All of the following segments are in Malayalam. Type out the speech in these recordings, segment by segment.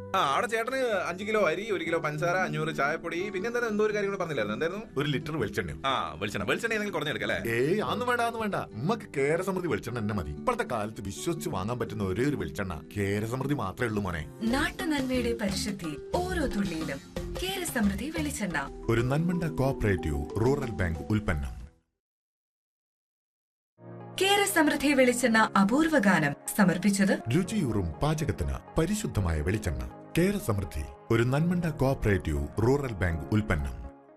ആ അവിടെ ചേട്ടന് അഞ്ച് കിലോ അരി ഒരു കിലോ പഞ്ചസാര അഞ്ഞൂറ് ചായപ്പൊടി പിന്നെ എന്താ എന്തോ ഒരു കാര്യം കൂടെ പറഞ്ഞില്ലായിരുന്നു എന്തായിരുന്നു ഒരു ലിറ്റർ വെളിച്ചെണ്ണ ആ വെളിച്ചെണ്ണ വെളിച്ചെണ്ണ ഏതെങ്കിലും കുറഞ്ഞെടുക്കാം അല്ലേ ഏയ് അന്ന് വേണ്ട അന്ന് വേണ്ട ഉമ്മക്ക് കേരസമൃദ്ധി വെളിച്ചെണ്ണ തന്നെ മതി ഇപ്പോഴത്തെ കാലത്ത് വിശ്വസിച്ച് വാങ്ങാൻ പറ്റുന്ന ഒരേ ഒരു വെളിച്ചെണ്ണ കേരസമൃദ്ധി മാത്രമേ ഉള്ളൂ മോനെ നാട്ടുനന്മയുടെ പരിശുദ്ധി ഓരോ തുള്ളിയിലും കേര സമൃദ്ധി വെളിച്ചെണ്ണ ഒരു നന്മണ്ട കോഓപ്പറേറ്റീവ് റൂറൽ ബാങ്ക് ഉൽപ്പന്നം കേര സമൃദ്ധി വെളിച്ചെണ്ണ അപൂർവ ഗാനം സമർപ്പിച്ചത് രുചിയൂറും പാചകത്തിന് പരിശുദ്ധമായ വെളിച്ചെണ്ണ കേരസമൃദ്ധി ഒരു നന്മണ്ട കോഓപ്പറേറ്റീവ് റൂറൽ ബാങ്ക് ഉൽപ്പന്നം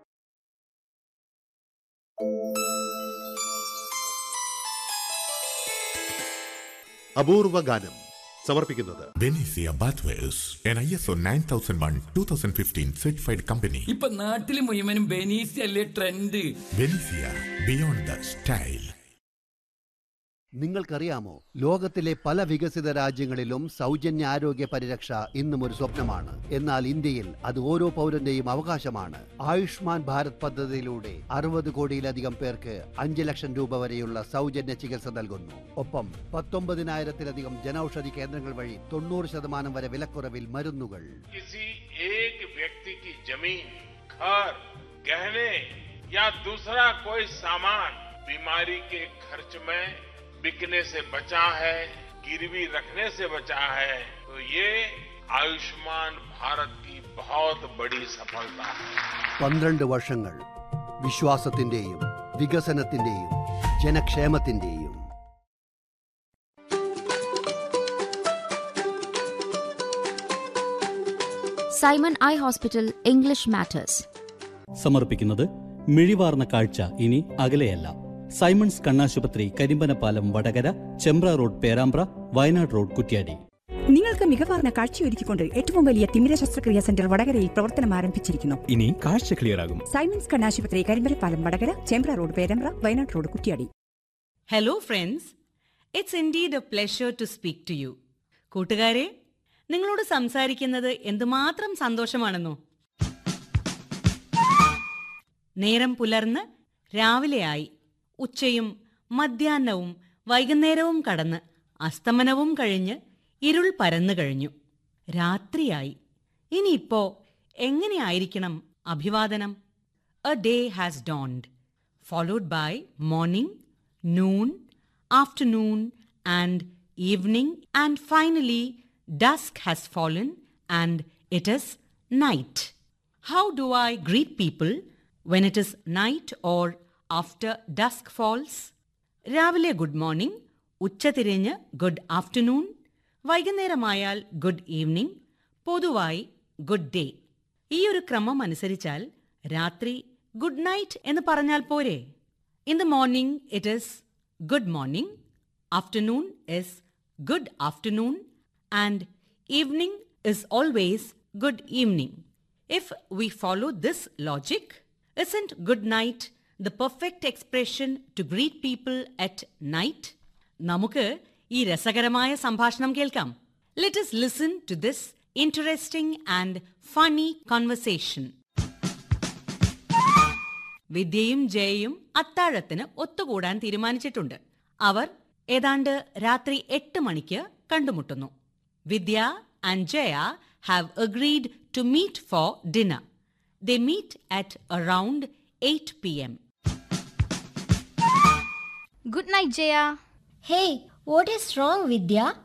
അപൂർവ ഗാനം സമർപ്പിക്കുന്നത് Benesia bathwares N I S O nine thousand one two thousand fifteen certified company ഇപ്പൊ നാട്ടില് മുഴുവനും ബെനീസി അല്ലേ trend Benesia beyond the style നിങ്ങൾക്കറിയാമോ ലോകത്തിലെ പല വികസിത രാജ്യങ്ങളിലും സൗജന്യ ആരോഗ്യ പരിരക്ഷ ഇന്നും ഒരു സ്വപ്നമാണ് എന്നാൽ ഇന്ത്യയിൽ അത് ഓരോ പൗരന്റെയും അവകാശമാണ് ആയുഷ്മാൻ ഭാരത് പദ്ധതിയിലൂടെ അറുപത് കോടിയിലധികം പേർക്ക് അഞ്ച് ലക്ഷം രൂപ വരെയുള്ള സൗജന്യ ചികിത്സ നൽകുന്നു ഒപ്പം പത്തൊമ്പതിനായിരത്തിലധികം ജനൌഷധി കേന്ദ്രങ്ങൾ വഴി തൊണ്ണൂറ് ശതമാനം വരെ വിലക്കുറവിൽ മരുന്നുകൾ किसी एक व्यक्ति की जमीन घर गहने या दूसरा कोई सामान बीमारी के खर्च में बिकने से बचा है गिरवी रखने से बचा है तो ये आयुष्मान भारत की बहुत बड़ी सफलता है പന്ത്രണ്ട് വർഷങ്ങൾ വിശ്വാസത്തിന്റെയും വികസനത്തിന്റെയും ജനക്ഷേമത്തിന്റെയും Simon eye hospital English matters സമർപ്പിക്കുന്നത് മിഴിവാർന്ന കാഴ്ച ഇനി അകലെയല്ല സൈമൺസ് കണ്ണാശുപത്രി കരിമ്പനപ്പാലം വടകര ചെമ്പ്ര റോഡ് പേരാമ്പ്ര വയനാട് റോഡ് കുറ്റ്യാടി നിങ്ങൾക്ക് മികവാർന്ന കാഴ്ചയൊരുക്കിക്കൊണ്ട് ഏറ്റവും വലിയ തിമിര ശസ്ത്രക്രിയാ സെന്റർ വടകരയിൽ പ്രവർത്തനം ആരംഭിച്ചിരിക്കുന്നു ഇനി കാഴ്ച ക്ലിയർ ആകും സൈമൻസ് കണ്ണാശുപത്രി Karimbalappalam Vadakara Chembra road Perambra Wayanad road Kuttiady hello friends it's indeed a pleasure to speak to you കൂട്ടുകാരെ നിങ്ങളോട് സംസാരിക്കുന്നത് എന്തുമാത്രം സന്തോഷമാണെന്നോ നേരം പുലർന്ന് രാവിലെയായി ഉച്ചയും മധ്യാഹ്നവും വൈകുന്നേരവും കടന്ന് അസ്തമനവും കഴിഞ്ഞ് ഇരുൾ പരന്നു കഴിഞ്ഞു രാത്രിയായി ഇനിയിപ്പോ എങ്ങനെയായിരിക്കണം അഭിവാദനം a day has dawned followed by morning, noon, afternoon, and evening, and finally, dusk has fallen and it is night. How do I greet people when it is night or after dusk falls? രാവിലെ ഗുഡ് മോർണിംഗ് ഉച്ചതിരിഞ്ഞ് ഗുഡ് ആഫ്റ്റർനൂൺ വൈകുന്നേരമായാൽ ഗുഡ് ഈവനിംഗ് പൊതുവായി ഗുഡ് ഡേ ഈ ഒരു ക്രമം അനുസരിച്ചാൽ രാത്രി ഗുഡ് നൈറ്റ് എന്ന് പറഞ്ഞാൽ പോരെ in the morning it is good morning afternoon is good afternoon and evening is always good evening if we follow this logic isn't good night the perfect expression to greet people at night നമുക്ക് ഈ രസകരമായ സംഭാഷണം കേൾക്കാം let us listen to this interesting and funny conversation വിദ്യയും ജയയും അത്താഴത്തിന് ഒത്തുകൂടാൻ തീരുമാനിച്ചിട്ടുണ്ട് അവർ ഏതാണ്ട് രാത്രി എട്ട് മണിക്ക് കണ്ടുമുട്ടുന്നു Vidya and Jaya have agreed to meet for dinner they meet at around eight P M good night Jaya Hey, what is wrong, Vidya?